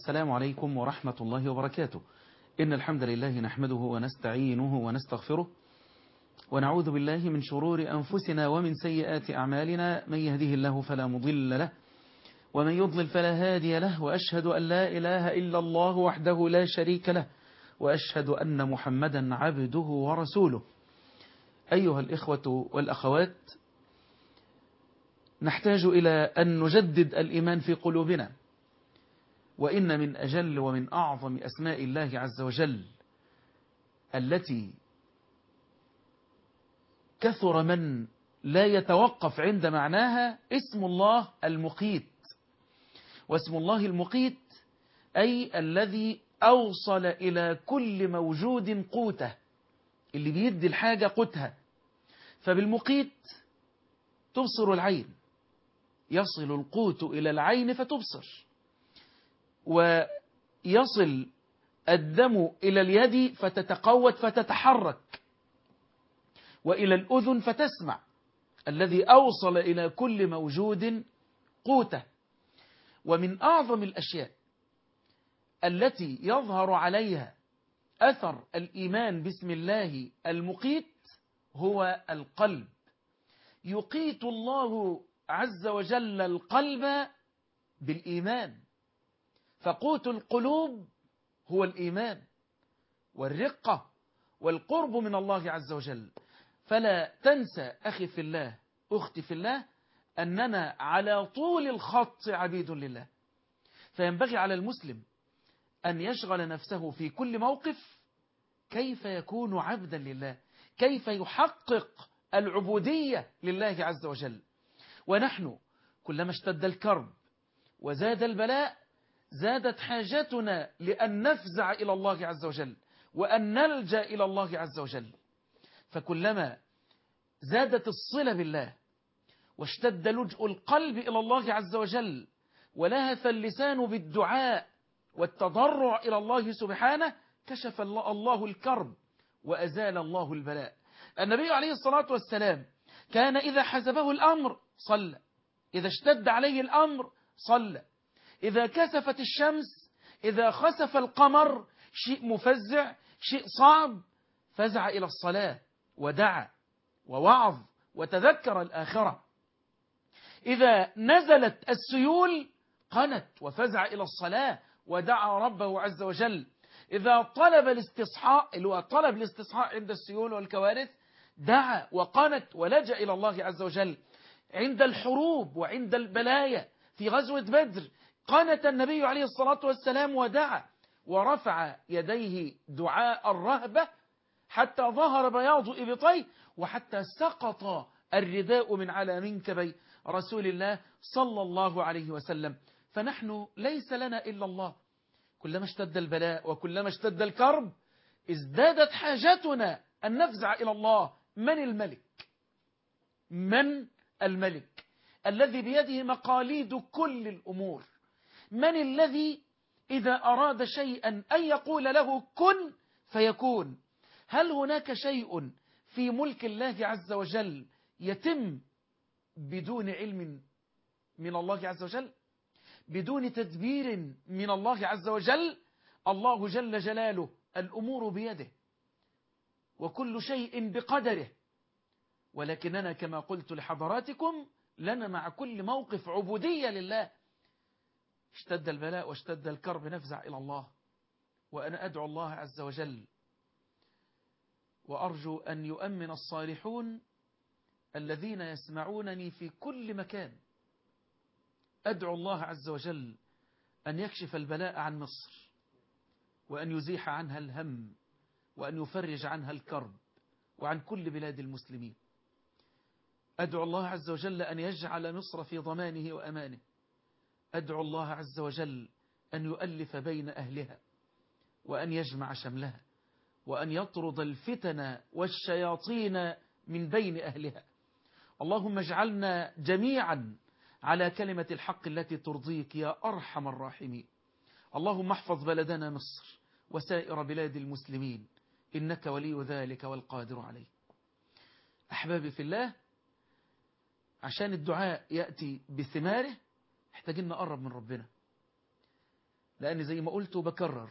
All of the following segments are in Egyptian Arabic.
السلام عليكم ورحمة الله وبركاته إن الحمد لله نحمده ونستعينه ونستغفره ونعوذ بالله من شرور أنفسنا ومن سيئات أعمالنا من يهده الله فلا مضل له ومن يضلل فلا هادي له وأشهد أن لا إله إلا الله وحده لا شريك له وأشهد أن محمدا عبده ورسوله أيها الإخوة والأخوات نحتاج إلى أن نجدد الإيمان في قلوبنا وإن من أجل ومن أعظم أسماء الله عز وجل التي كثر من لا يتوقف عند معناها اسم الله المقيت واسم الله المقيت أي الذي أوصل إلى كل موجود قوته اللي بيدي الحاجة قوتها فبالمقيت تبصر العين يصل القوت إلى العين فتبصر ويصل الدم إلى اليد فتتقوت فتتحرك وإلى الأذن فتسمع الذي أوصل إلى كل موجود قوته ومن أعظم الأشياء التي يظهر عليها أثر الإيمان باسم الله المقيت هو القلب يقيت الله عز وجل القلب بالإيمان فقوت القلوب هو الإيمان والرقة والقرب من الله عز وجل فلا تنسى أخي في الله أختي في الله أننا على طول الخط عبيد لله فينبغي على المسلم أن يشغل نفسه في كل موقف كيف يكون عبدا لله كيف يحقق العبودية لله عز وجل ونحن كلما اشتد الكرب وزاد البلاء زادت حاجتنا لأن نفزع إلى الله عز وجل وأن نلجأ إلى الله عز وجل فكلما زادت الصلة بالله واشتد لجء القلب إلى الله عز وجل ولهث اللسان بالدعاء والتضرع إلى الله سبحانه كشف الله الكرب وأزال الله البلاء النبي عليه الصلاة والسلام كان إذا حزبه الأمر صلى إذا اشتد عليه الأمر صلى إذا كسفت الشمس إذا خسف القمر شيء مفزع شيء صعب فزع إلى الصلاة ودعا ووعظ وتذكر الآخرة إذا نزلت السيول قنت وفزع إلى الصلاة ودعا ربه عز وجل إذا طلب الاستصحاء اللي هو طلب الاستصحاء عند السيول والكوارث دعا وقنت ولجأ إلى الله عز وجل عند الحروب وعند البلايا في غزوة بدر قنت النبي عليه الصلاة والسلام ودعا ورفع يديه دعاء الرهبة حتى ظهر بياض إبطيه وحتى سقط الرداء من على منكبي رسول الله صلى الله عليه وسلم فنحن ليس لنا إلا الله كلما اشتد البلاء وكلما اشتد الكرب ازدادت حاجتنا أن نفزع إلى الله من الملك من الملك الذي بيده مقاليد كل الأمور من الذي إذا أراد شيئا أن يقول له كن فيكون هل هناك شيء في ملك الله عز وجل يتم بدون علم من الله عز وجل بدون تدبير من الله عز وجل الله جل جلاله الأمور بيده وكل شيء بقدره ولكننا كما قلت لحضراتكم لنا مع كل موقف عبودية لله اشتد البلاء واشتد الكرب نفزع إلى الله وأنا أدعو الله عز وجل وأرجو أن يؤمن الصالحون الذين يسمعونني في كل مكان أدعو الله عز وجل أن يكشف البلاء عن مصر وأن يزيح عنها الهم وأن يفرج عنها الكرب وعن كل بلاد المسلمين أدعو الله عز وجل أن يجعل مصر في ضمانه وأمانه أدعو الله عز وجل أن يؤلف بين أهلها وأن يجمع شملها وأن يطرد الفتن والشياطين من بين أهلها اللهم اجعلنا جميعا على كلمة الحق التي ترضيك يا أرحم الراحمين اللهم احفظ بلدنا مصر وسائر بلاد المسلمين إنك ولي ذلك والقادر عليه أحبابي في الله عشان الدعاء يأتي بثماره محتاجين نقرب من ربنا لأن زي ما قلت وبكرر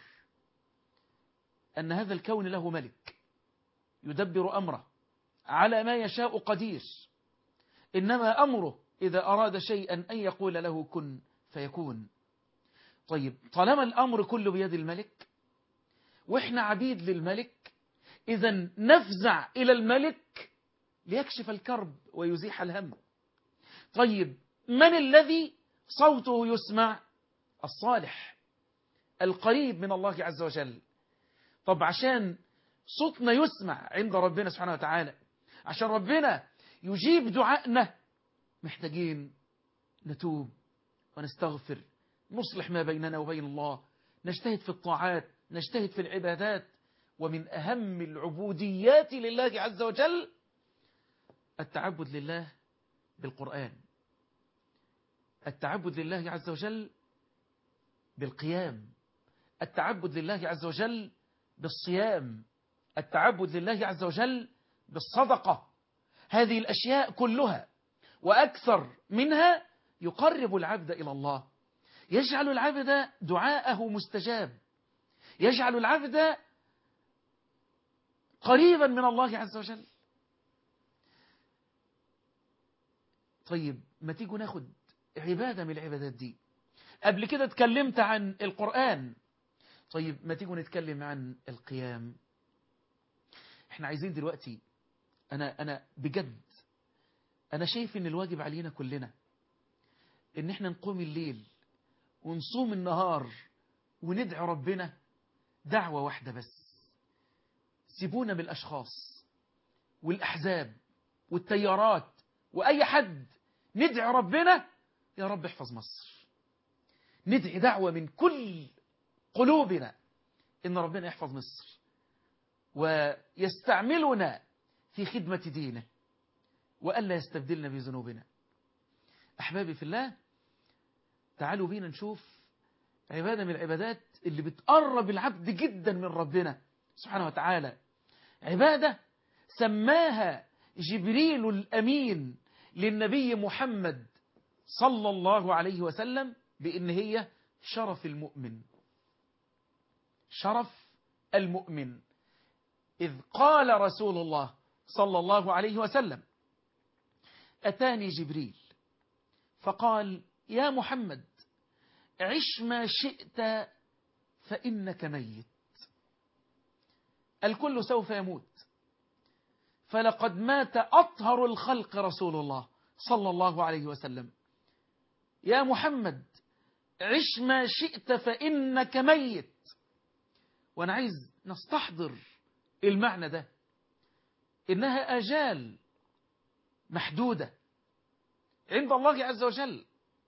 أن هذا الكون له ملك يدبر أمره على ما يشاء قدير إنما أمره إذا أراد شيئا أن يقول له كن فيكون طيب طالما الأمر كله بيد الملك وإحنا عبيد للملك إذا نفزع إلى الملك ليكشف الكرب ويزيح الهم طيب من الذي صوته يسمع الصالح القريب من الله عز وجل طب عشان صوتنا يسمع عند ربنا سبحانه وتعالى عشان ربنا يجيب دعائنا محتاجين نتوب ونستغفر نصلح ما بيننا وبين الله نجتهد في الطاعات نجتهد في العبادات ومن أهم العبوديات لله عز وجل التعبد لله بالقرآن التعبد لله عز وجل بالقيام التعبد لله عز وجل بالصيام التعبد لله عز وجل بالصدقة هذه الأشياء كلها وأكثر منها يقرب العبد إلى الله يجعل العبد دعاءه مستجاب يجعل العبد قريبا من الله عز وجل طيب ما تيجوا ناخد عبادة من العبادات دي قبل كده اتكلمت عن القرآن طيب ما تيجوا نتكلم عن القيام احنا عايزين دلوقتي انا انا بجد انا شايف ان الواجب علينا كلنا ان احنا نقوم الليل ونصوم النهار وندعي ربنا دعوة واحدة بس سيبونا من الاشخاص والاحزاب والتيارات واي حد ندعي ربنا يا رب احفظ مصر ندعي دعوة من كل قلوبنا إن ربنا يحفظ مصر ويستعملنا في خدمة دينه وألا يستبدلنا بذنوبنا أحبابي في الله تعالوا بينا نشوف عبادة من العبادات اللي بتقرب العبد جدا من ربنا سبحانه وتعالى عبادة سماها جبريل الأمين للنبي محمد صلى الله عليه وسلم بأن هي شرف المؤمن شرف المؤمن إذ قال رسول الله صلى الله عليه وسلم أتاني جبريل فقال يا محمد عش ما شئت فإنك ميت الكل سوف يموت فلقد مات أطهر الخلق رسول الله صلى الله عليه وسلم يا محمد عش ما شئت فإنك ميت وأنا عايز نستحضر المعنى ده إنها أجال محدودة عند الله عز وجل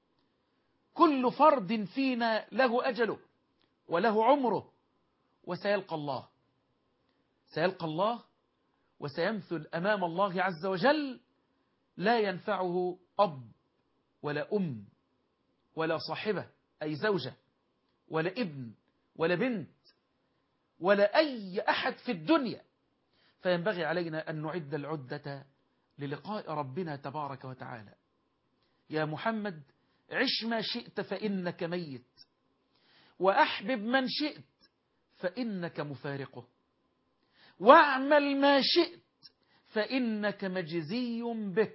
كل فرد فينا له أجله وله عمره وسيلقى الله سيلقى الله وسيمثل أمام الله عز وجل لا ينفعه أب ولا أم ولا صاحبة أي زوجة ولا ابن ولا بنت ولا أي أحد في الدنيا فينبغي علينا أن نعد العدة للقاء ربنا تبارك وتعالى يا محمد عش ما شئت فإنك ميت وأحبب من شئت فإنك مفارقه واعمل ما شئت فإنك مجزي به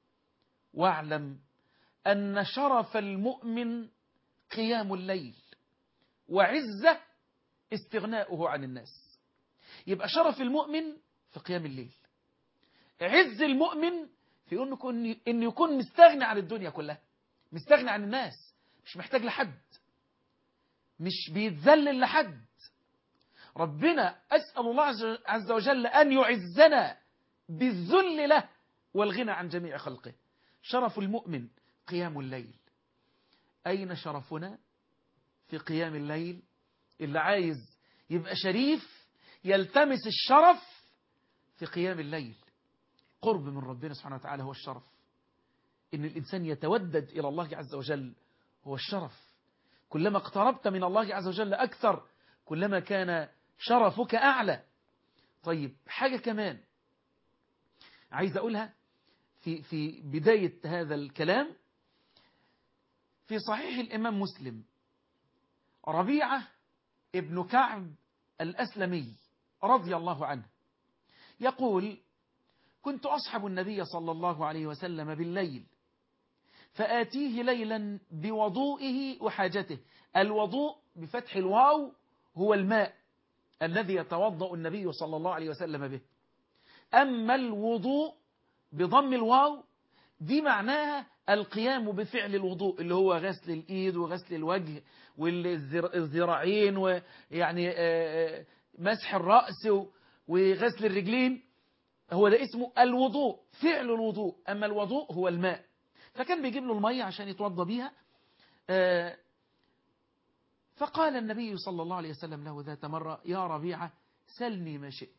واعلم أن شرف المؤمن قيام الليل وعزة استغناؤه عن الناس يبقى شرف المؤمن في قيام الليل عز المؤمن في أنه يكون مستغني عن الدنيا كلها مستغني عن الناس مش محتاج لحد مش بيتذلل لحد ربنا أسأل الله عز وجل أن يعزنا بالذل له والغنى عن جميع خلقه شرف المؤمن قيام الليل أين شرفنا في قيام الليل اللي عايز يبقى شريف يلتمس الشرف في قيام الليل قرب من ربنا سبحانه وتعالى هو الشرف إن الإنسان يتودد إلى الله عز وجل هو الشرف كلما اقتربت من الله عز وجل أكثر كلما كان شرفك أعلى طيب حاجة كمان عايز أقولها في, في بداية هذا الكلام في صحيح الإمام مسلم ربيعة ابن كعب الأسلمي رضي الله عنه يقول كنت أصحب النبي صلى الله عليه وسلم بالليل فآتيه ليلا بوضوئه وحاجته الوضوء بفتح الواو هو الماء الذي يتوضأ النبي صلى الله عليه وسلم به أما الوضوء بضم الواو دي معناها القيام بفعل الوضوء اللي هو غسل الإيد وغسل الوجه والذراعين ويعني مسح الرأس وغسل الرجلين هو ده اسمه الوضوء فعل الوضوء أما الوضوء هو الماء فكان بيجيب له المية عشان يتوضى بيها فقال النبي صلى الله عليه وسلم له ذات مرة يا ربيعة سلني ما شئت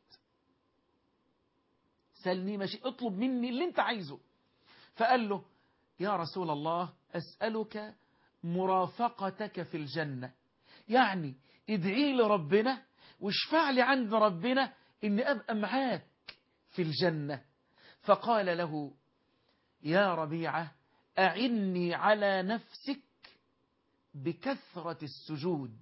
سلني ما شئت اطلب مني اللي انت عايزه فقال له يا رسول الله أسألك مرافقتك في الجنة يعني ادعي لربنا واشفع لي عند ربنا اني ابقى معاك في الجنة فقال له يا ربيعة أعني على نفسك بكثرة السجود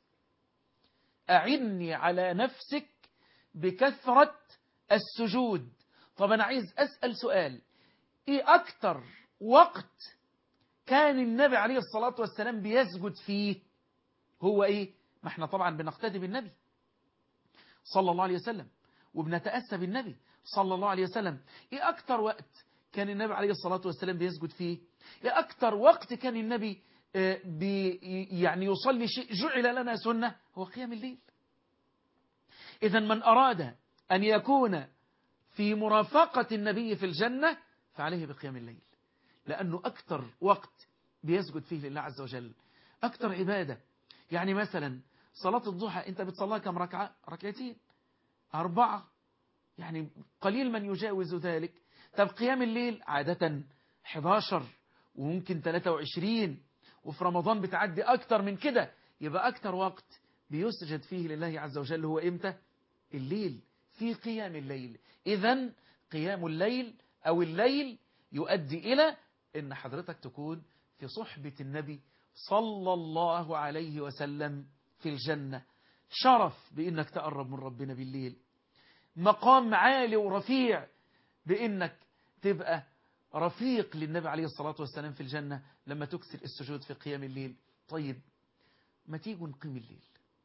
أعني على نفسك بكثرة السجود طب أنا عايز أسأل سؤال إيه أكتر وقت كان النبي عليه الصلاة والسلام بيسجد فيه هو إيه ما احنا طبعا بنقتدي بالنبي صلى الله عليه وسلم وبنتأسى بالنبي صلى الله عليه وسلم إيه أكتر وقت كان النبي عليه الصلاة والسلام بيسجد فيه إيه أكتر وقت كان النبي بي يعني يصلي شيء جعل لنا سنة هو قيام الليل إذا من أراد أن يكون في مرافقة النبي في الجنة فعليه بقيام الليل لأنه أكتر وقت بيسجد فيه لله عز وجل أكتر عبادة يعني مثلا صلاة الضحى أنت بتصليها كم ركعة ركعتين أربعة يعني قليل من يجاوز ذلك طب قيام الليل عادة 11 وممكن 23 وفي رمضان بتعدي أكتر من كده يبقى أكتر وقت بيسجد فيه لله عز وجل هو إمتى الليل في قيام الليل إذا قيام الليل أو الليل يؤدي إلى أن حضرتك تكون في صحبة النبي صلى الله عليه وسلم في الجنة شرف بأنك تقرب من ربنا بالليل مقام عالي ورفيع بأنك تبقى رفيق للنبي عليه الصلاة والسلام في الجنة لما تكسر السجود في قيام الليل طيب ما تيجوا نقيم الليل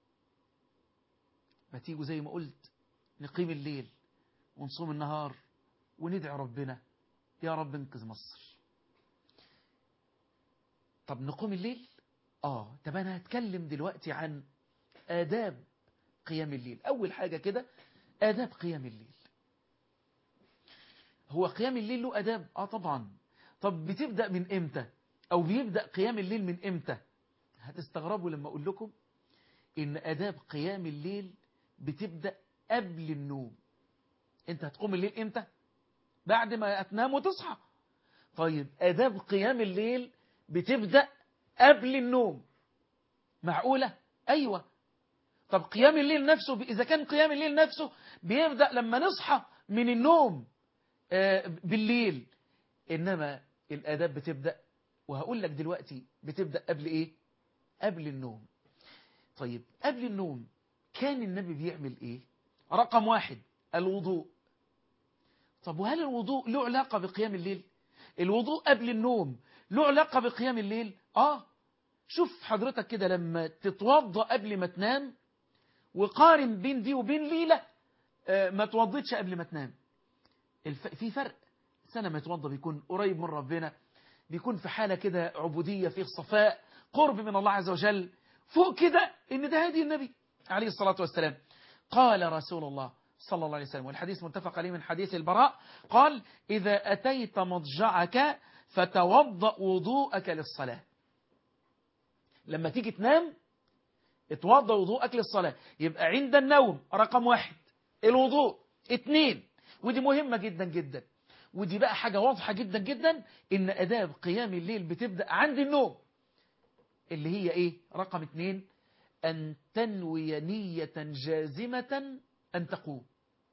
ما تيجوا زي ما قلت نقيم الليل ونصوم النهار وندعي ربنا يا رب انقذ مصر طب نقوم الليل اه طب انا هتكلم دلوقتي عن آداب قيام الليل أول حاجة كده آداب قيام الليل هو قيام الليل له آداب آه طبعا طب بتبدأ من إمتى أو بيبدأ قيام الليل من إمتى هتستغربوا لما أقول لكم إن آداب قيام الليل بتبدأ قبل النوم أنت هتقوم الليل إمتى بعد ما تنام وتصحى طيب آداب قيام الليل بتبدأ قبل النوم معقولة أيوة طب قيام الليل نفسه إذا كان قيام الليل نفسه بيبدأ لما نصحى من النوم بالليل إنما الآداب بتبدأ وهقول لك دلوقتي بتبدأ قبل إيه قبل النوم طيب قبل النوم كان النبي بيعمل إيه رقم واحد الوضوء طب وهل الوضوء له علاقة بقيام الليل الوضوء قبل النوم له علاقة بقيام الليل آه شوف حضرتك كده لما تتوضى قبل ما تنام وقارن بين دي وبين ليلة آه ما توضيتش قبل ما تنام الف... في فرق سنة ما يتوضى بيكون قريب من ربنا بيكون في حالة كده عبودية فيه صفاء قرب من الله عز وجل فوق كده ان ده هدي النبي عليه الصلاة والسلام قال رسول الله صلى الله عليه وسلم والحديث متفق عليه من حديث البراء قال إذا أتيت مضجعك فتوضأ وضوءك للصلاة لما تيجي تنام اتوضأ وضوءك للصلاة يبقى عند النوم رقم واحد الوضوء اتنين ودي مهمة جدا جدا ودي بقى حاجة واضحة جدا جدا ان أداب قيام الليل بتبدأ عند النوم اللي هي ايه رقم اتنين أن تنوي نية جازمة أن تقوم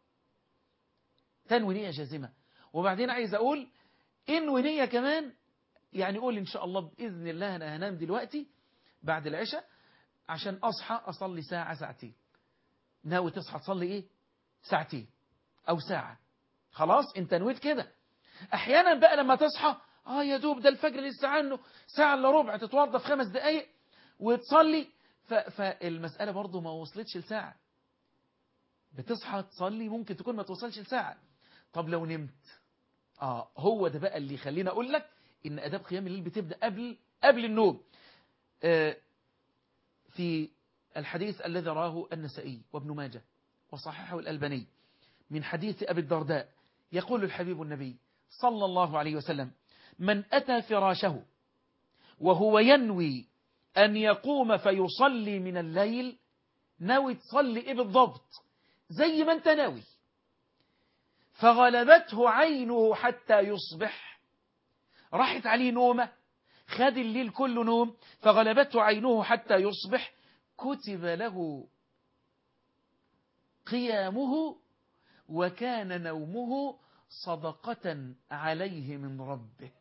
تنوي نية جازمة وبعدين عايز أقول انوي نية كمان يعني قول إن شاء الله بإذن الله أنا هنام دلوقتي بعد العشاء عشان أصحى أصلي ساعة ساعتين ناوي تصحى تصلي إيه ساعتين أو ساعة خلاص انت نويت كده أحيانا بقى لما تصحى آه يا دوب ده الفجر لسه عنه ساعة إلا ربع تتوضى في خمس دقايق وتصلي فالمسألة برضو ما وصلتش لساعة بتصحى تصلي ممكن تكون ما توصلش لساعة طب لو نمت آه هو ده بقى اللي يخلينا أقول لك إن أداب قيام الليل بتبدأ قبل قبل النوم آه في الحديث الذي راه النسائي وابن ماجه وصححه الألباني من حديث أبي الدرداء يقول الحبيب النبي صلى الله عليه وسلم من أتى فراشه وهو ينوي أن يقوم فيصلي من الليل ناوي تصلي إيه بالضبط زي ما أنت ناوي فغلبته عينه حتى يصبح راحت عليه نومة خد الليل كله نوم فغلبته عينه حتى يصبح كتب له قيامه وكان نومه صدقة عليه من ربه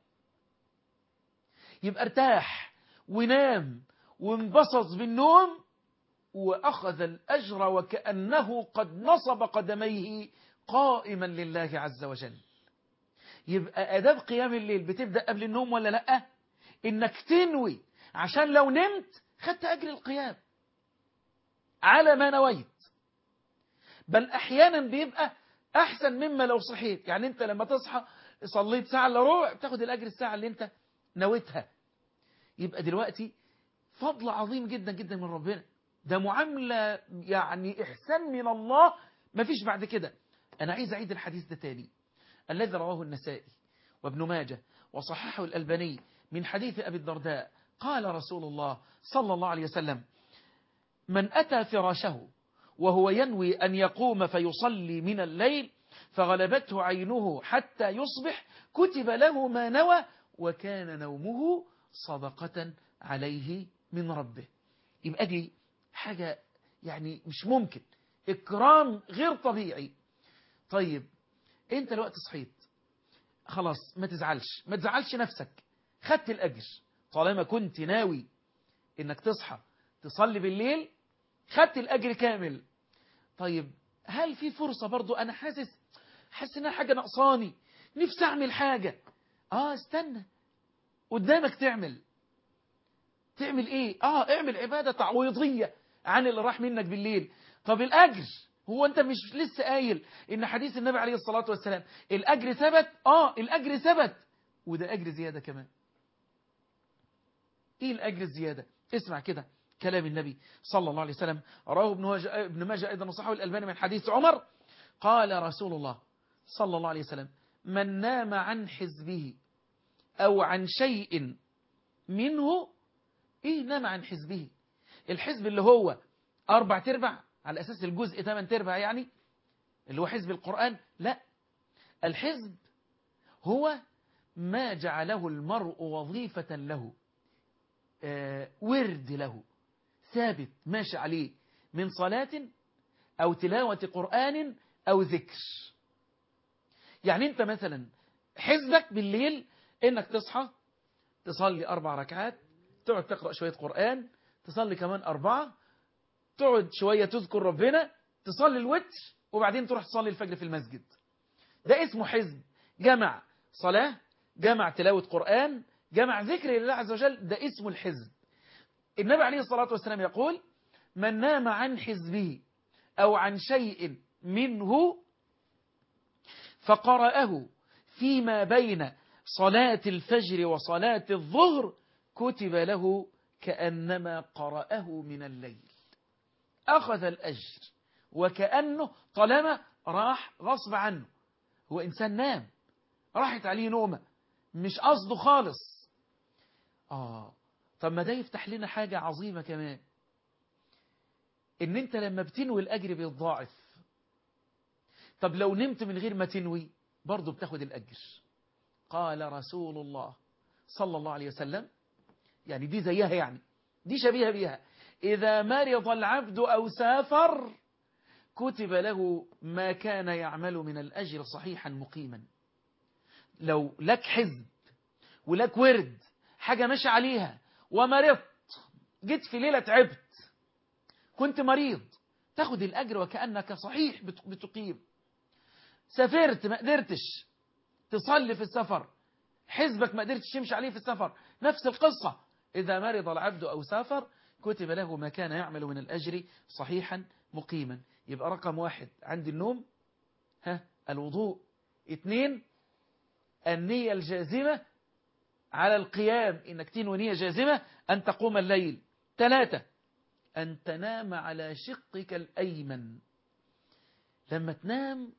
يبقى ارتاح ونام وانبسط بالنوم وأخذ الأجر وكأنه قد نصب قدميه قائما لله عز وجل يبقى أداب قيام الليل بتبدأ قبل النوم ولا لأ إنك تنوي عشان لو نمت خدت أجر القيام على ما نويت بل أحيانا بيبقى أحسن مما لو صحيت يعني أنت لما تصحى صليت ساعة إلا ربع بتاخد الأجر الساعة اللي أنت نويتها يبقى دلوقتي فضل عظيم جدا جدا من ربنا ده معاملة يعني إحسان من الله ما فيش بعد كده أنا عايز أعيد الحديث ده تاني الذي رواه النسائي وابن ماجه وصححه الألباني من حديث أبي الدرداء قال رسول الله صلى الله عليه وسلم من أتى فراشه وهو ينوي أن يقوم فيصلي من الليل فغلبته عينه حتى يصبح كتب له ما نوى وكان نومه صدقة عليه من ربه يبقى دي حاجة يعني مش ممكن إكرام غير طبيعي طيب انت الوقت صحيت خلاص ما تزعلش ما تزعلش نفسك خدت الأجر طالما كنت ناوي انك تصحى تصلي بالليل خدت الأجر كامل طيب هل في فرصة برضو أنا حاسس حاسس إنها حاجة نقصاني نفسي أعمل حاجة آه استنى قدامك تعمل تعمل إيه آه اعمل عبادة تعويضية عن اللي راح منك بالليل طب الأجر هو أنت مش لسه قايل إن حديث النبي عليه الصلاة والسلام الأجر ثبت آه الأجر ثبت وده أجر زيادة كمان إيه الأجر الزيادة اسمع كده كلام النبي صلى الله عليه وسلم رواه ابن ماجه أيضا وصححه الألباني من حديث عمر قال رسول الله صلى الله عليه وسلم من نام عن حزبه أو عن شيء منه إيه نام عن حزبه الحزب اللي هو أربع تربع على أساس الجزء ثمان تربع يعني اللي هو حزب القرآن لا الحزب هو ما جعله المرء وظيفة له آه ورد له ثابت ماشي عليه من صلاة أو تلاوة قرآن أو ذكر يعني أنت مثلا حزبك بالليل إنك تصحى تصلي أربع ركعات تقعد تقرأ شوية قرآن تصلي كمان أربعة تقعد شوية تذكر ربنا تصلي الوتر وبعدين تروح تصلي الفجر في المسجد ده اسمه حزب جمع صلاة جمع تلاوة قرآن جمع ذكر لله عز وجل ده اسمه الحزب النبي عليه الصلاة والسلام يقول من نام عن حزبه أو عن شيء منه فقرأه فيما بين صلاة الفجر وصلاة الظهر كتب له كأنما قرأه من الليل أخذ الأجر وكأنه طالما راح غصب عنه هو إنسان نام راحت عليه نومة مش قصده خالص آه طب ما ده يفتح لنا حاجة عظيمة كمان ان انت لما بتنوي الاجر بيتضاعف طب لو نمت من غير ما تنوي برضه بتاخد الاجر قال رسول الله صلى الله عليه وسلم يعني دي زيها يعني دي شبيهة بيها إذا مرض العبد أو سافر كتب له ما كان يعمل من الأجر صحيحا مقيما لو لك حزب ولك ورد حاجة ماشي عليها ومرضت جيت في ليلة تعبت كنت مريض تاخد الأجر وكأنك صحيح بتقيم سافرت ما قدرتش تصلي في السفر حزبك ما قدرتش تمشي عليه في السفر نفس القصة إذا مرض العبد أو سافر كتب له ما كان يعمل من الأجر صحيحا مقيما يبقى رقم واحد عند النوم ها الوضوء اثنين النية الجازمة على القيام إنك تنوي نية جازمة أن تقوم الليل ثلاثة أن تنام على شقك الأيمن لما تنام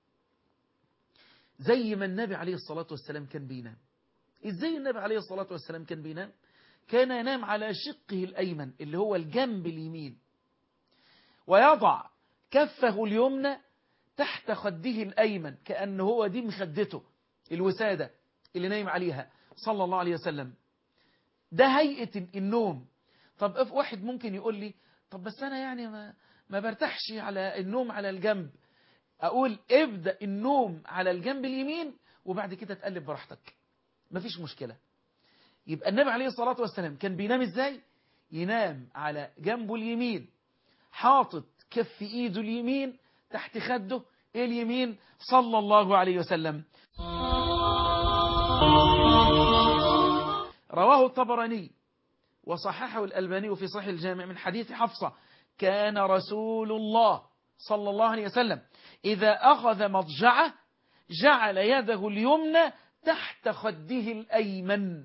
زي ما النبي عليه الصلاة والسلام كان بينام إزاي النبي عليه الصلاة والسلام كان بينام كان ينام على شقه الأيمن اللي هو الجنب اليمين ويضع كفه اليمنى تحت خده الأيمن كأنه هو دي مخدته الوسادة اللي نايم عليها صلى الله عليه وسلم ده هيئة النوم طب واحد ممكن يقول لي طب بس أنا يعني ما, ما برتاحش على النوم على الجنب أقول ابدأ النوم على الجنب اليمين وبعد كده تقلب براحتك مفيش مشكلة يبقى النبي عليه الصلاة والسلام كان بينام ازاي ينام على جنبه اليمين حاطط كف ايده اليمين تحت خده اليمين صلى الله عليه وسلم رواه الطبراني وصححه الألباني في صحيح الجامع من حديث حفصة كان رسول الله صلى الله عليه وسلم إذا أخذ مضجعه جعل يده اليمنى تحت خده الأيمن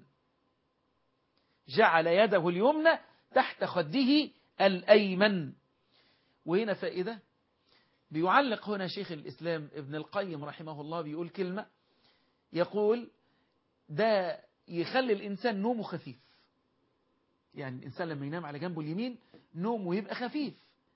جعل يده اليمنى تحت خده الأيمن وهنا فائدة بيعلق هنا شيخ الإسلام ابن القيم رحمه الله بيقول كلمة يقول ده يخلي الإنسان نومه خفيف يعني الإنسان لما ينام على جنبه اليمين نومه يبقى خفيف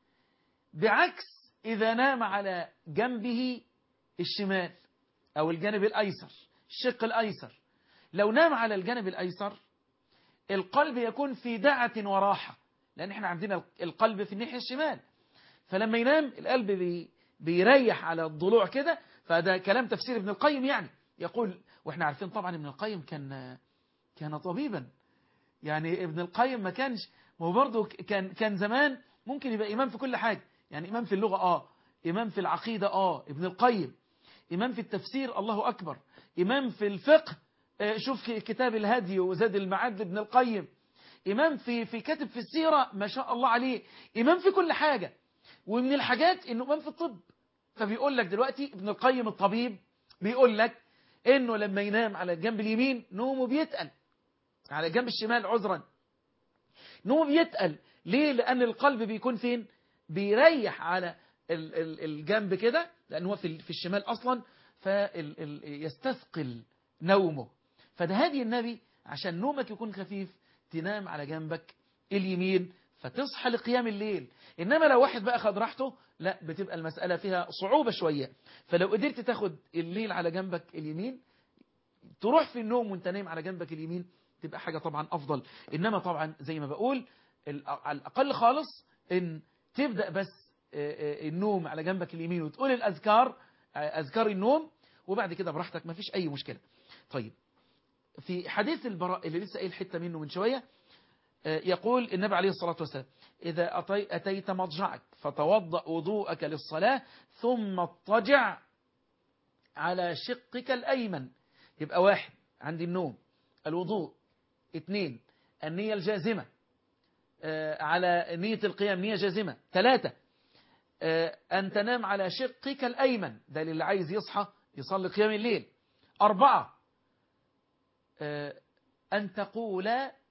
بعكس إذا نام على جنبه الشمال أو الجانب الأيسر الشق الأيسر لو نام على الجانب الأيسر القلب يكون في دعة وراحة لأن احنا عندنا القلب في الناحية الشمال فلما ينام القلب بي بيريح على الضلوع كده فده كلام تفسير ابن القيم يعني يقول واحنا عارفين طبعا ابن القيم كان كان طبيبا يعني ابن القيم ما كانش ما هو برضه كان كان زمان ممكن يبقى إمام في كل حاجة يعني إمام في اللغة آه إمام في العقيدة آه ابن القيم إمام في التفسير الله أكبر إمام في الفقه شوف كتاب الهدي وزاد المعاد لابن القيم إمام في في كاتب في السيرة ما شاء الله عليه إمام في كل حاجة ومن الحاجات إنه إمام في الطب فبيقول لك دلوقتي ابن القيم الطبيب بيقول لك إنه لما ينام على الجنب اليمين نومه بيتقل على الجنب الشمال عذرا نومه بيتقل ليه لأن القلب بيكون فين بيريح على الجنب كده لأن هو في الشمال أصلا فيستثقل نومه فده هدي النبي عشان نومك يكون خفيف تنام على جنبك اليمين فتصحى لقيام الليل إنما لو واحد بقى خد راحته لا بتبقى المسألة فيها صعوبة شوية فلو قدرت تاخد الليل على جنبك اليمين تروح في النوم وانت نايم على جنبك اليمين تبقى حاجة طبعا أفضل إنما طبعا زي ما بقول على الأقل خالص إن تبدأ بس النوم على جنبك اليمين وتقول الأذكار أذكار النوم وبعد كده براحتك ما فيش أي مشكلة طيب في حديث البراء اللي لسه قايل حتة منه من شوية يقول النبي عليه الصلاة والسلام إذا أتيت مضجعك فتوضأ وضوءك للصلاة ثم اضطجع على شقك الأيمن يبقى واحد عندي النوم الوضوء اثنين النية الجازمة على نية القيام نية جازمة ثلاثة أن تنام على شقك الأيمن ده اللي عايز يصحى يصلي قيام الليل أربعة أن تقول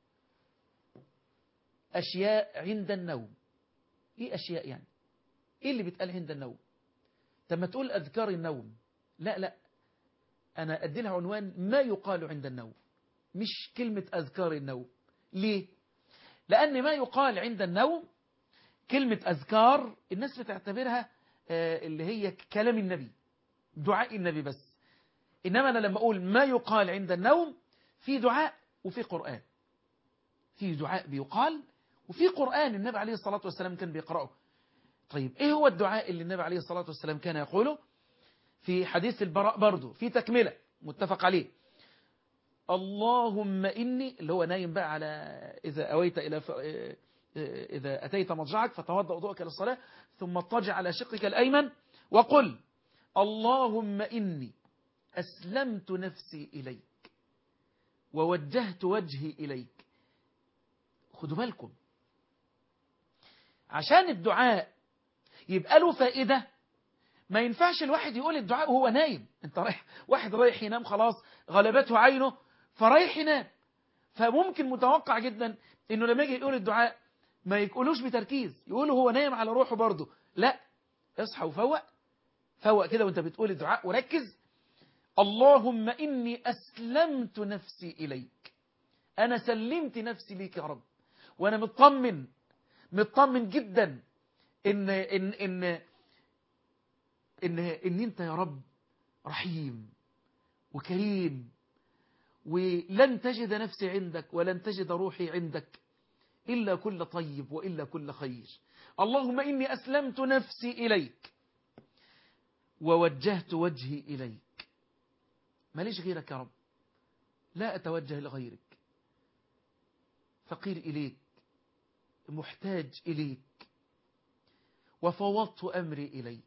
أشياء عند النوم إيه أشياء يعني إيه اللي بيتقال عند النوم لما تقول أذكار النوم لا لا أنا أدي لها عنوان ما يقال عند النوم مش كلمة أذكار النوم ليه لأن ما يقال عند النوم كلمة أذكار الناس بتعتبرها اللي هي كلام النبي دعاء النبي بس إنما أنا لما أقول ما يقال عند النوم في دعاء وفي قرآن في دعاء بيقال وفي قرآن النبي عليه الصلاة والسلام كان بيقرأه طيب إيه هو الدعاء اللي النبي عليه الصلاة والسلام كان يقوله في حديث البراء برضه في تكملة متفق عليه اللهم إني اللي هو نايم بقى على إذا أويت إلى إذا أتيت مضجعك فتوضأ وضوءك للصلاة ثم اضطجع على شقك الأيمن وقل اللهم إني أسلمت نفسي إليك ووجهت وجهي إليك خدوا بالكم عشان الدعاء يبقى له فائدة ما ينفعش الواحد يقول الدعاء وهو نايم انت رايح واحد رايح ينام خلاص غلبته عينه فرايح ينام فممكن متوقع جدا انه لما يجي يقول الدعاء ما يقولوش بتركيز يقوله هو نايم على روحه برضه لا اصحى وفوق فوق كده وانت بتقول الدعاء وركز اللهم إني أسلمت نفسي إليك أنا سلمت نفسي ليك يا رب وأنا مطمن مطمن جدا إن, إن, إن, إن, إن أنت يا رب رحيم وكريم ولن تجد نفسي عندك ولن تجد روحي عندك إلا كل طيب وإلا كل خير اللهم إني أسلمت نفسي إليك ووجهت وجهي إليك ماليش غيرك يا رب لا أتوجه لغيرك فقير إليك محتاج إليك وفوضت أمري إليك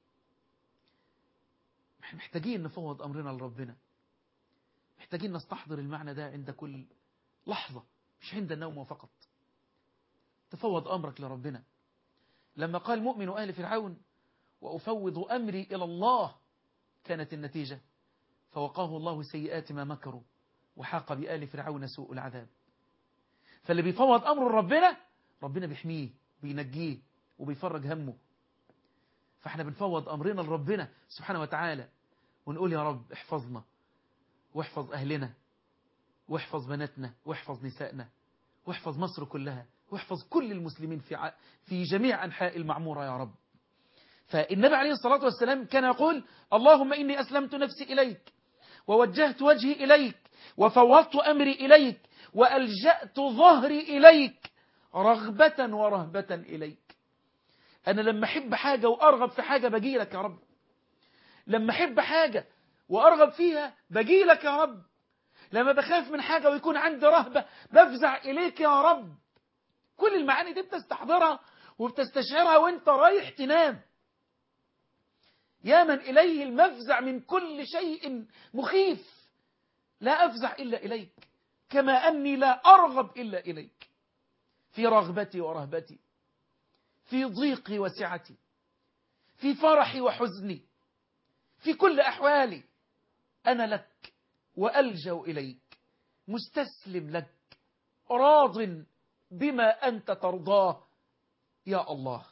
محتاجين نفوض أمرنا لربنا محتاجين نستحضر المعنى ده عند كل لحظة مش عند النوم فقط تفوض أمرك لربنا لما قال مؤمن آل فرعون وأفوض أمري إلى الله كانت النتيجة فوقاه الله سيئات ما مكروا وحاق بآل فرعون سوء العذاب فاللي بيفوض أمره ربنا ربنا بيحميه بينجيه وبيفرج همه فاحنا بنفوض أمرنا لربنا سبحانه وتعالى ونقول يا رب احفظنا واحفظ أهلنا واحفظ بناتنا واحفظ نسائنا واحفظ مصر كلها واحفظ كل المسلمين في في جميع أنحاء المعمورة يا رب فالنبي عليه الصلاة والسلام كان يقول اللهم إني أسلمت نفسي إليك ووجهت وجهي إليك وفوضت أمري إليك وألجأت ظهري إليك رغبة ورهبة إليك أنا لما أحب حاجة وأرغب في حاجة بجي لك يا رب لما أحب حاجة وأرغب فيها بجي لك يا رب لما بخاف من حاجة ويكون عندي رهبة بفزع إليك يا رب كل المعاني دي بتستحضرها وبتستشعرها وانت رايح تنام يا من إليه المفزع من كل شيء مخيف لا أفزع إلا إليك كما أني لا أرغب إلا إليك في رغبتي ورهبتي في ضيقي وسعتي في فرحي وحزني في كل أحوالي أنا لك وألجأ إليك مستسلم لك راض بما أنت ترضاه يا الله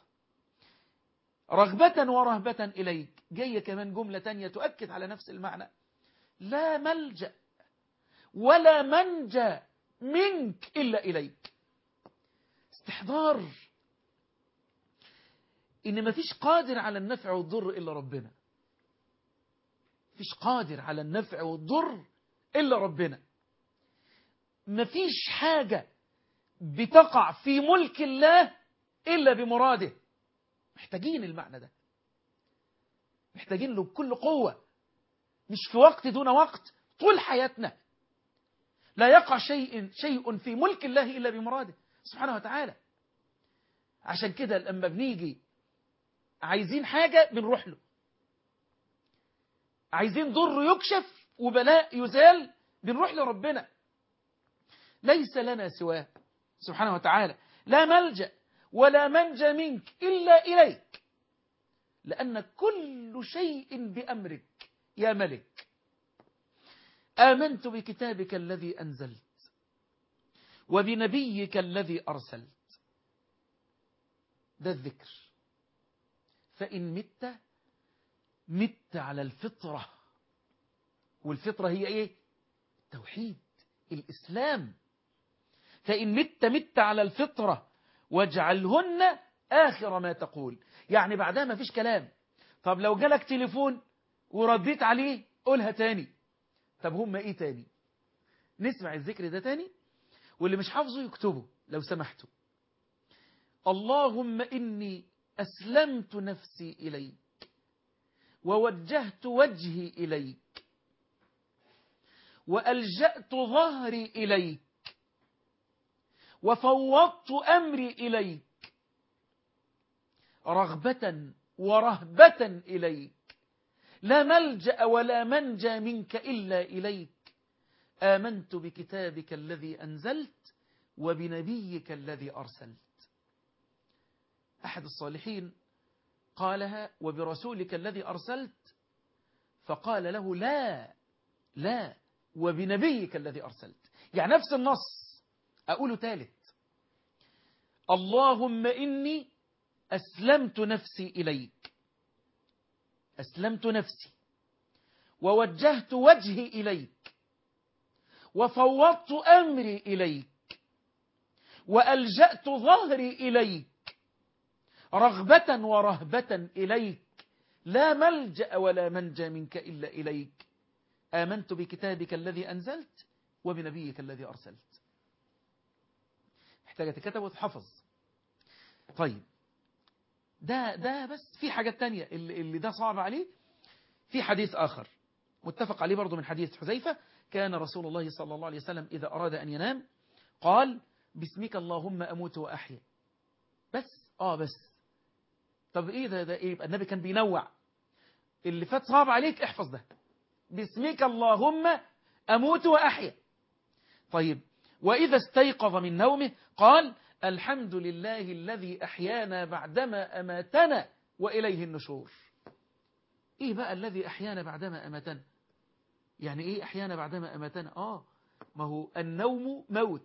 رغبة ورهبة إليك جاية كمان جملة تانية تؤكد على نفس المعنى لا ملجأ ولا منجى منك إلا إليك استحضار إن مفيش قادر على النفع والضر إلا ربنا مفيش قادر على النفع والضر إلا ربنا مفيش حاجة بتقع في ملك الله إلا بمراده محتاجين المعنى ده محتاجين له بكل قوة مش في وقت دون وقت طول حياتنا لا يقع شيء شيء في ملك الله إلا بمراده سبحانه وتعالى عشان كده لما بنيجي عايزين حاجة بنروح له عايزين ضر يكشف وبلاء يزال بنروح لربنا ليس لنا سواه سبحانه وتعالى لا ملجأ ولا منجى منك إلا إليك لأن كل شيء بأمرك يا ملك آمنت بكتابك الذي أنزلت وبنبيك الذي أرسلت ده الذكر فإن مت مت على الفطرة والفطرة هي إيه التوحيد الإسلام فإن مت مت على الفطرة واجعلهن آخر ما تقول يعني بعدها ما فيش كلام طب لو جالك تليفون ورديت عليه قولها تاني طب هم ايه تاني نسمع الذكر ده تاني واللي مش حافظه يكتبه لو سمحتوا اللهم إني أسلمت نفسي إليك ووجهت وجهي إليك وألجأت ظهري إليك وفوضت أمري إليك رغبة ورهبة إليك لا ملجأ ولا منجى منك إلا إليك آمنت بكتابك الذي أنزلت وبنبيك الذي أرسلت أحد الصالحين قالها وبرسولك الذي أرسلت فقال له لا لا وبنبيك الذي أرسلت يعني نفس النص أقوله ثالث اللهم إني أسلمت نفسي إليك أسلمت نفسي ووجهت وجهي إليك وفوضت أمري إليك وألجأت ظهري إليك رغبة ورهبة إليك لا ملجأ ولا منجى منك إلا إليك آمنت بكتابك الذي أنزلت وبنبيك الذي أرسلت محتاجة تكتب وتحفظ طيب ده ده بس في حاجات تانية اللي, اللي ده صعب عليه في حديث آخر متفق عليه برضو من حديث حذيفة كان رسول الله صلى الله عليه وسلم إذا أراد أن ينام قال باسمك اللهم أموت وأحيا بس آه بس طب إيه ده ده إيه يبقى النبي كان بينوع اللي فات صعب عليك احفظ ده باسمك اللهم أموت وأحيا طيب وإذا استيقظ من نومه قال الحمد لله الذي أحيانا بعدما أماتنا وإليه النشور إيه بقى الذي أحيانا بعدما أماتنا يعني إيه أحيانا بعدما أماتنا آه ما هو النوم موت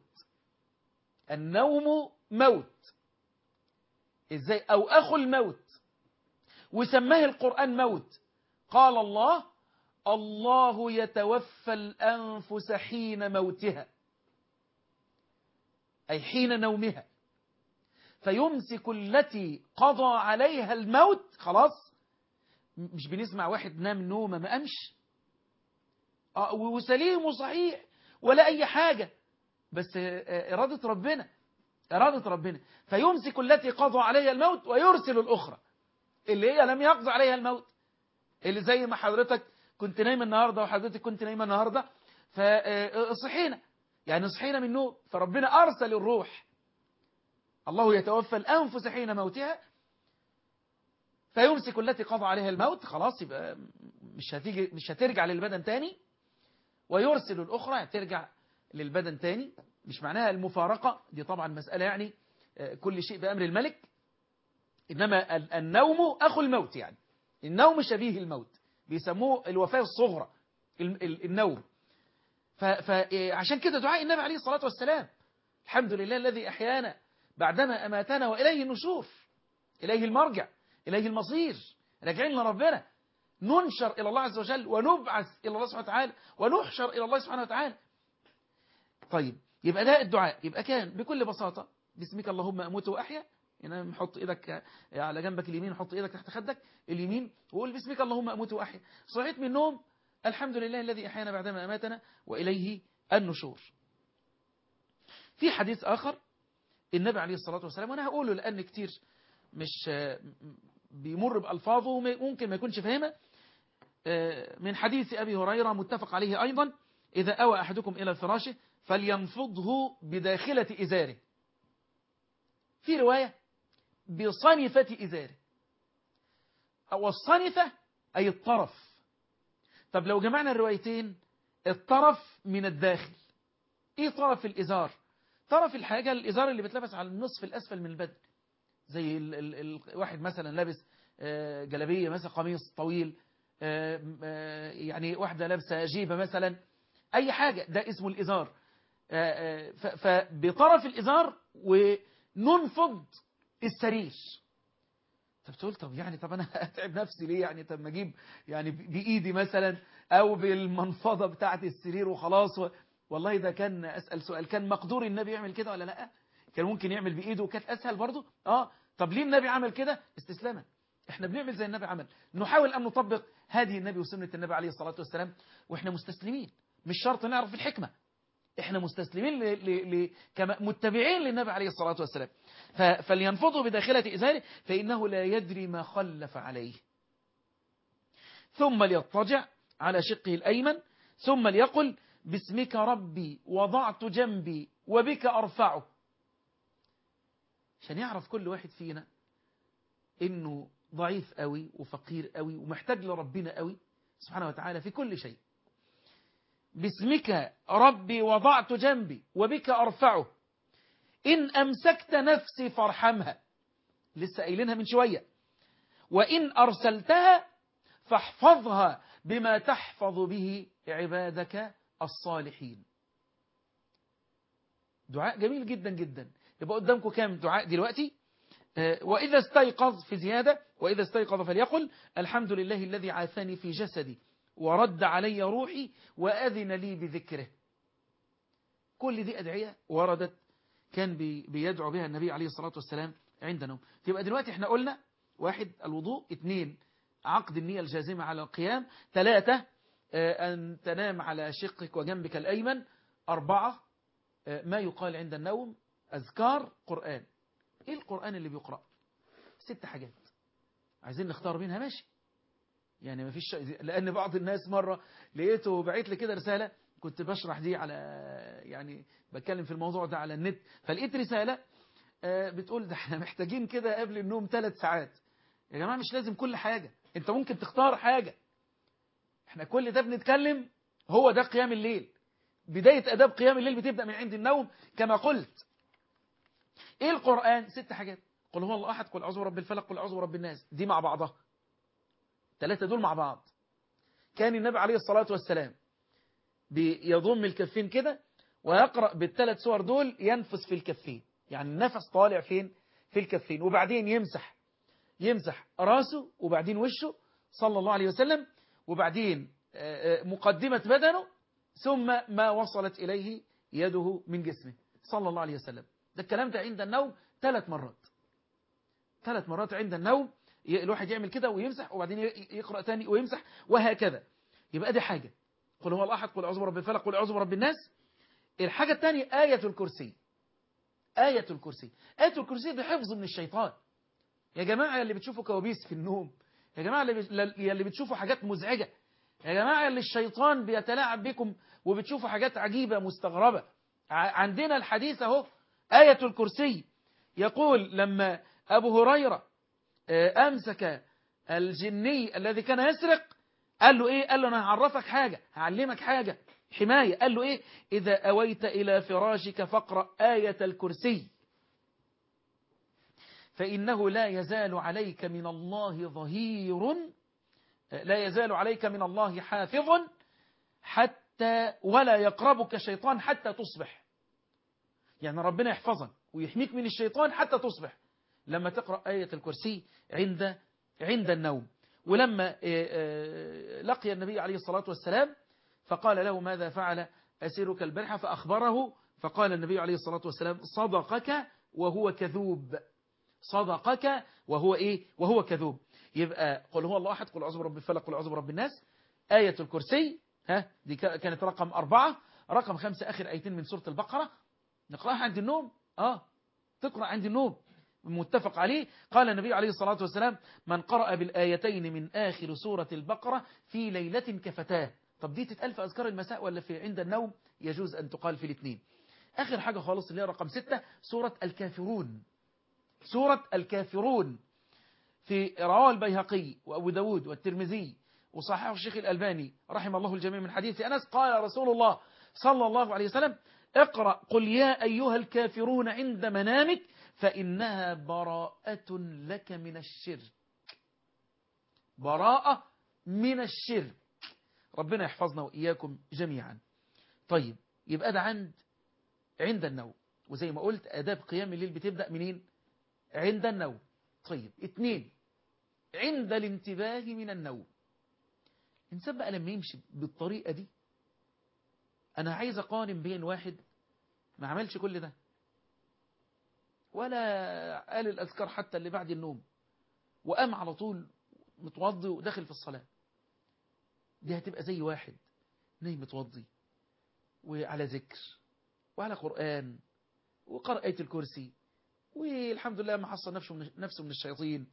النوم موت إزاي أو أخو الموت وسماه القرآن موت قال الله الله يتوفى الأنفس حين موتها أي حين نومها فيمسك التي قضى عليها الموت خلاص مش بنسمع واحد نام نومة ما قامش آه وسليم وصحيح ولا أي حاجة بس إرادة ربنا إرادة ربنا فيمسك التي قضى عليها الموت ويرسل الأخرى اللي هي لم يقضى عليها الموت اللي زي ما حضرتك كنت نايم النهاردة وحضرتك كنت نايمة النهاردة فصحينا يعني صحينا من النوم فربنا أرسل الروح الله يتوفى الأنفس حين موتها فيمسك التي قضى عليها الموت خلاص يبقى مش هتيجي مش هترجع للبدن تاني ويرسل الأخرى ترجع للبدن تاني مش معناها المفارقة دي طبعا مسألة يعني كل شيء بأمر الملك إنما النوم أخو الموت يعني النوم شبيه الموت بيسموه الوفاة الصغرى النوم فعشان كده دعاء النبي عليه الصلاة والسلام الحمد لله الذي أحيانا بعدما أماتنا وإليه النشور إليه المرجع إليه المصير راجعين لربنا ننشر إلى الله عز وجل ونبعث إلى الله سبحانه وتعالى ونحشر إلى الله سبحانه وتعالى طيب يبقى ده الدعاء يبقى كان بكل بساطة باسمك اللهم أموت وأحيا يعني حط إيدك على جنبك اليمين حط إيدك تحت خدك اليمين وقول باسمك اللهم أموت وأحيا صحيت من النوم الحمد لله الذي أحيانا بعدما أماتنا وإليه النشور في حديث آخر النبي عليه الصلاة والسلام وأنا هقوله لأن كتير مش بيمر بألفاظه ممكن ما يكونش فاهمة من حديث أبي هريرة متفق عليه أيضا إذا أوى أحدكم إلى فراشه فلينفضه بداخلة إزاره في رواية بصنفة إزاره أو الصنفة أي الطرف طب لو جمعنا الروايتين الطرف من الداخل ايه طرف الازار طرف الحاجة الازار اللي بتلبس على النصف الاسفل من البدن زي ال ال ال واحد مثلا لابس جلبية مثلا قميص طويل يعني واحدة لابسة جيبة مثلا اي حاجة ده اسمه الازار فبطرف الازار وننفض السرير طب تقول طب يعني طب انا اتعب نفسي ليه يعني طب ما اجيب يعني بايدي مثلا او بالمنفضه بتاعه السرير وخلاص و... والله ده كان اسال سؤال كان مقدور النبي يعمل كده ولا لا كان ممكن يعمل بايده وكانت اسهل برضه اه طب ليه النبي عمل كده استسلاما احنا بنعمل زي النبي عمل نحاول ان نطبق هذه النبي وسنه النبي عليه الصلاه والسلام واحنا مستسلمين مش شرط نعرف الحكمه احنا مستسلمين ل... ل... ل... كما متبعين للنبي عليه الصلاه والسلام ف... فلينفضه بداخله ازاره فانه لا يدري ما خلف عليه ثم ليضطجع على شقه الايمن ثم ليقل باسمك ربي وضعت جنبي وبك ارفعه عشان يعرف كل واحد فينا انه ضعيف قوي وفقير قوي ومحتاج لربنا قوي سبحانه وتعالى في كل شيء باسمك ربي وضعت جنبي وبك أرفعه إن أمسكت نفسي فارحمها لسه قايلينها من شوية وإن أرسلتها فاحفظها بما تحفظ به عبادك الصالحين دعاء جميل جدا جدا يبقى قدامكم كام دعاء دلوقتي وإذا استيقظ في زيادة وإذا استيقظ فليقل الحمد لله الذي عافاني في جسدي ورد علي روحي وأذن لي بذكره كل دي أدعية وردت كان بيدعو بها النبي عليه الصلاة والسلام عند نوم تبقى دلوقتي احنا قلنا واحد الوضوء اثنين عقد النية الجازمة على القيام ثلاثة أن تنام على شقك وجنبك الأيمن أربعة ما يقال عند النوم أذكار قرآن إيه القرآن اللي بيقرأ ست حاجات عايزين نختار منها ماشي يعني ما فيش لأن بعض الناس مرة لقيته بعت لي كده رسالة كنت بشرح دي على يعني بتكلم في الموضوع ده على النت فلقيت رسالة بتقول ده احنا محتاجين كده قبل النوم ثلاث ساعات يا جماعة مش لازم كل حاجة انت ممكن تختار حاجة احنا كل ده بنتكلم هو ده قيام الليل بداية أداب قيام الليل بتبدأ من عند النوم كما قلت ايه القرآن ست حاجات قل هو الله أحد قل أعوذ برب الفلق قل أعوذ برب الناس دي مع بعضها ثلاثة دول مع بعض كان النبي عليه الصلاة والسلام بيضم الكفين كده ويقرأ بالثلاث سور دول ينفس في الكفين يعني النفس طالع فين في الكفين وبعدين يمسح يمسح راسه وبعدين وشه صلى الله عليه وسلم وبعدين مقدمة بدنه ثم ما وصلت إليه يده من جسمه صلى الله عليه وسلم ده الكلام ده عند النوم ثلاث مرات ثلاث مرات عند النوم الواحد يعمل كده ويمسح وبعدين يقرأ تاني ويمسح وهكذا يبقى دي حاجة قل هو الأحد قل أعوذ برب الفلق قل أعوذ برب الناس الحاجة الثانية آية الكرسي آية الكرسي آية الكرسي دي حفظ من الشيطان يا جماعة اللي بتشوفوا كوابيس في النوم يا جماعة اللي بتشوفوا حاجات مزعجة يا جماعة اللي الشيطان بيتلاعب بكم وبتشوفوا حاجات عجيبة مستغربة عندنا الحديث اهو آية الكرسي يقول لما أبو هريرة أمسك الجني الذي كان يسرق قال له إيه قال له أنا هعرفك حاجة هعلمك حاجة حماية قال له إيه إذا أويت إلى فراشك فاقرأ آية الكرسي فإنه لا يزال عليك من الله ظهير لا يزال عليك من الله حافظ حتى ولا يقربك شيطان حتى تصبح يعني ربنا يحفظك ويحميك من الشيطان حتى تصبح لما تقرأ آية الكرسي عند عند النوم ولما لقي النبي عليه الصلاة والسلام فقال له ماذا فعل أسيرك البارحة فأخبره فقال النبي عليه الصلاة والسلام صدقك وهو كذوب صدقك وهو إيه وهو كذوب يبقى قل هو الله أحد قل أعوذ برب الفلق قل أعوذ برب الناس آية الكرسي ها دي كانت رقم أربعة رقم خمسة آخر آيتين من سورة البقرة نقرأها عند النوم آه تقرأ عند النوم متفق عليه قال النبي عليه الصلاة والسلام من قرأ بالآيتين من آخر سورة البقرة في ليلة كفتاه طب دي تتقال في أذكار المساء ولا في عند النوم يجوز أن تقال في الاثنين آخر حاجة خالص اللي هي رقم ستة سورة الكافرون سورة الكافرون في رواه البيهقي وأبو داود والترمذي وصححه الشيخ الألباني رحم الله الجميع من حديث أنس قال رسول الله صلى الله عليه وسلم اقرأ قل يا أيها الكافرون عند منامك فإنها براءة لك من الشرك براءة من الشرك ربنا يحفظنا وإياكم جميعا طيب يبقى ده عند عند النوم وزي ما قلت أداب قيام الليل بتبدأ منين عند النوم طيب اتنين عند الانتباه من النوم الإنسان بقى لما يمشي بالطريقة دي أنا عايز أقارن بين واحد ما عملش كل ده ولا قال الأذكار حتى اللي بعد النوم وقام على طول متوضي وداخل في الصلاة دي هتبقى زي واحد نايم متوضي وعلى ذكر وعلى قرآن وقرأ آية الكرسي والحمد لله ما حصل نفسه من, نفسه من الشياطين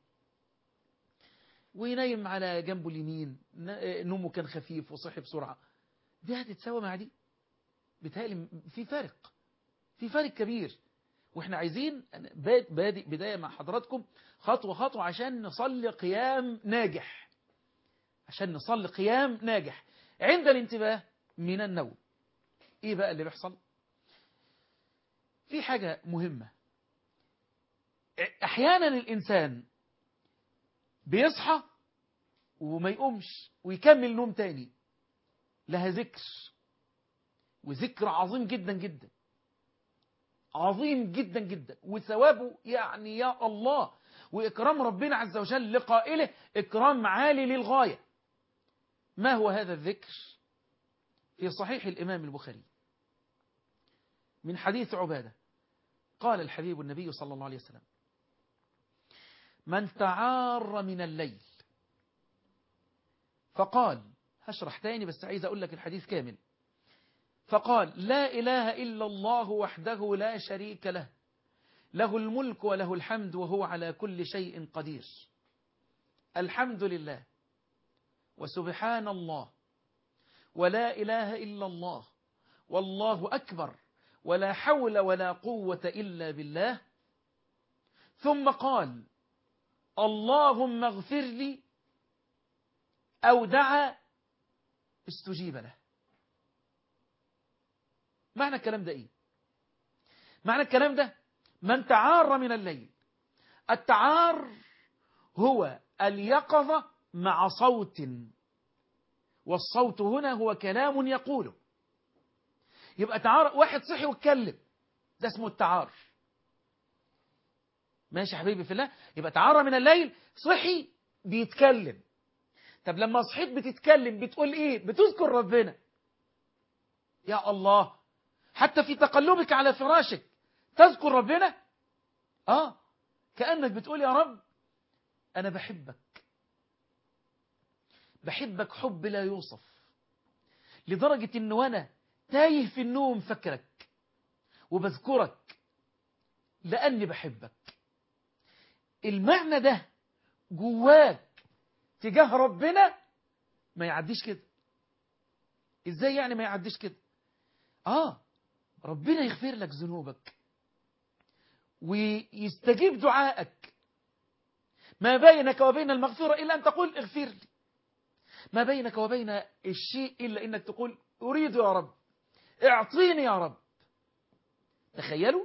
ونايم على جنبه اليمين نومه كان خفيف وصحي بسرعة دي هتتساوى مع دي بتهيألي في فارق في فارق كبير واحنا عايزين بادئ بداية مع حضراتكم خطوة خطوة عشان نصلي قيام ناجح عشان نصلي قيام ناجح عند الانتباه من النوم ايه بقى اللي بيحصل في حاجة مهمة احيانا الانسان بيصحى وما يقومش ويكمل نوم تاني لها ذكر وذكر عظيم جدا جدا عظيم جدا جدا وثوابه يعني يا الله وإكرام ربنا عز وجل لقائله إكرام عالي للغاية ما هو هذا الذكر في صحيح الإمام البخاري من حديث عبادة قال الحبيب النبي صلى الله عليه وسلم من تعار من الليل فقال هشرح تاني بس عايز أقول لك الحديث كامل فقال لا إله إلا الله وحده لا شريك له له الملك وله الحمد وهو على كل شيء قدير الحمد لله وسبحان الله ولا إله إلا الله والله أكبر ولا حول ولا قوة إلا بالله ثم قال اللهم اغفر لي أو دعا استجيب له معنى الكلام ده إيه معنى الكلام ده من تعار من الليل التعار هو اليقظة مع صوت والصوت هنا هو كلام يقوله يبقى تعار واحد صحي واتكلم ده اسمه التعار ماشي حبيبي في الله يبقى تعار من الليل صحي بيتكلم طب لما صحيت بتتكلم بتقول ايه بتذكر ربنا يا الله حتى في تقلبك على فراشك تذكر ربنا اه كأنك بتقول يا رب انا بحبك بحبك حب لا يوصف لدرجة ان وانا تايه في النوم فكرك وبذكرك لأني بحبك المعنى ده جواك تجاه ربنا ما يعديش كده ازاي يعني ما يعديش كده اه ربنا يغفر لك ذنوبك ويستجيب دعائك ما بينك وبين المغفرة إلا أن تقول اغفر لي ما بينك وبين الشيء إلا إنك تقول أريد يا رب اعطيني يا رب تخيلوا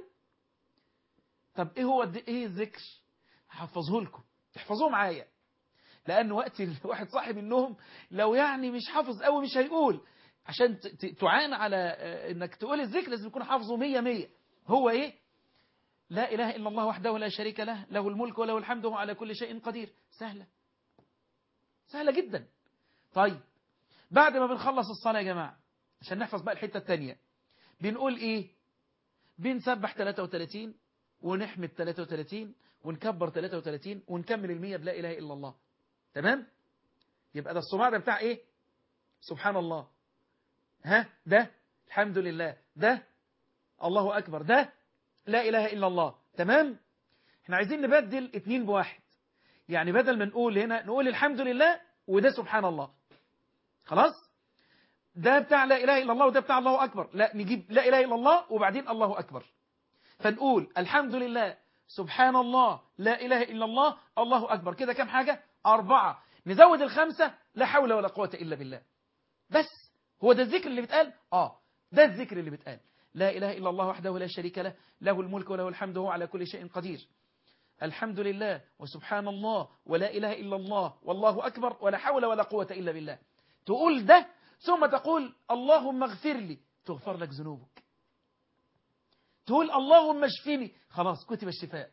طب ايه هو ايه الذكر هحفظه لكم تحفظوه معايا لان وقت الواحد صاحب النوم لو يعني مش حافظ قوي مش هيقول عشان تعان على انك تقول الذكر لازم يكون حافظه مية مية هو ايه لا اله الا الله وحده لا شريك له له الملك وله الحمد وهو على كل شيء قدير سهلة سهلة جدا طيب بعد ما بنخلص الصلاة يا جماعة عشان نحفظ بقى الحتة التانية بنقول ايه بنسبح 33 ونحمد 33 ونكبر 33 ونكمل المية بلا إله إلا الله تمام يبقى ده الصباع ده بتاع ايه سبحان الله ها ده الحمد لله ده الله أكبر ده لا إله إلا الله تمام احنا عايزين نبدل اتنين بواحد يعني بدل ما نقول هنا نقول الحمد لله وده سبحان الله خلاص ده بتاع لا إله إلا الله وده بتاع الله أكبر لا نجيب لا إله إلا الله وبعدين الله أكبر فنقول الحمد لله سبحان الله لا إله إلا الله الله أكبر كده كم حاجة أربعة نزود الخمسة لا حول ولا قوة إلا بالله بس هو ده الذكر اللي بيتقال آه ده الذكر اللي بيتقال لا إله إلا الله وحده لا شريك له له الملك وله الحمد وهو على كل شيء قدير الحمد لله وسبحان الله ولا إله إلا الله والله أكبر ولا حول ولا قوة إلا بالله تقول ده ثم تقول اللهم اغفر لي تغفر لك ذنوبك تقول اللهم اشفني خلاص كتب الشفاء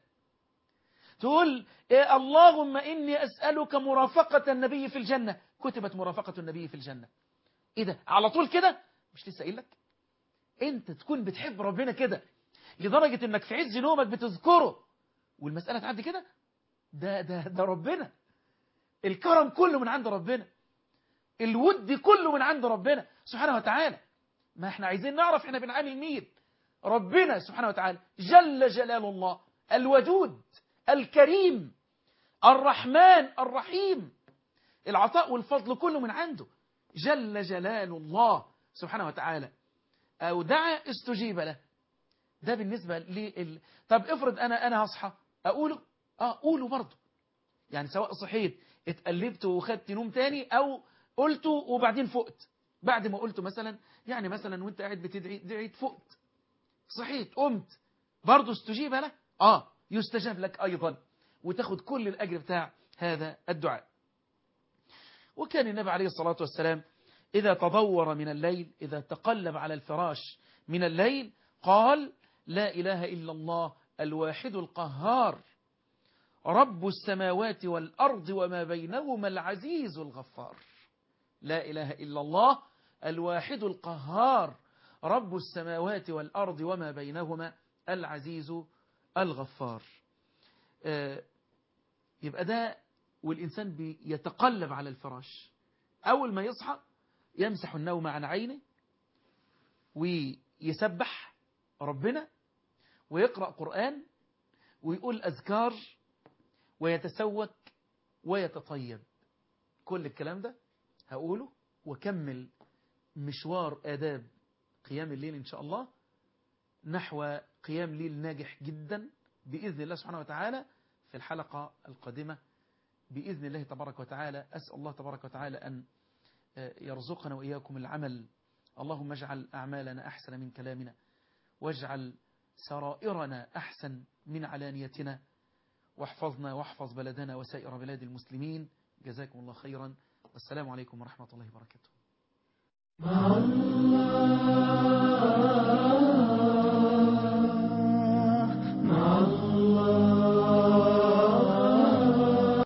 تقول إيه اللهم إني أسألك مرافقة النبي في الجنة كتبت مرافقة النبي في الجنة إيه ده على طول كده مش لسه قايل لك أنت تكون بتحب ربنا كده لدرجة إنك في عز نومك بتذكره والمسألة تعدي كده ده ده ده ربنا الكرم كله من عند ربنا الود كله من عند ربنا سبحانه وتعالى ما احنا عايزين نعرف احنا بنعامل مين ربنا سبحانه وتعالى جل جلال الله الودود الكريم الرحمن الرحيم العطاء والفضل كله من عنده جل جلال الله سبحانه وتعالى أو دعا استجيب له ده بالنسبة لل... طب افرض أنا أنا هصحى أقوله آه قوله برضه يعني سواء صحيت اتقلبت وخدت نوم تاني أو قلته وبعدين فقت بعد ما قلته مثلا يعني مثلا وانت قاعد بتدعي دعيت فقت صحيت قمت برضه استجيب له آه يستجاب لك أيضا وتاخد كل الأجر بتاع هذا الدعاء وكان النبي عليه الصلاة والسلام إذا تضور من الليل إذا تقلب على الفراش من الليل قال لا إله إلا الله الواحد القهار رب السماوات والأرض وما بينهما العزيز الغفار لا إله إلا الله الواحد القهار رب السماوات والأرض وما بينهما العزيز الغفار آه يبقى ده والإنسان بيتقلب على الفراش أول ما يصحى يمسح النوم عن عينه ويسبح ربنا ويقرأ قرآن ويقول أذكار ويتسوك ويتطيب كل الكلام ده هقوله وكمل مشوار آداب قيام الليل إن شاء الله نحو قيام ليل ناجح جدا بإذن الله سبحانه وتعالى في الحلقة القادمة بإذن الله تبارك وتعالى أسأل الله تبارك وتعالى أن يرزقنا وإياكم العمل اللهم اجعل أعمالنا أحسن من كلامنا واجعل سرائرنا أحسن من علانيتنا واحفظنا واحفظ بلدنا وسائر بلاد المسلمين جزاكم الله خيرا والسلام عليكم ورحمة الله وبركاته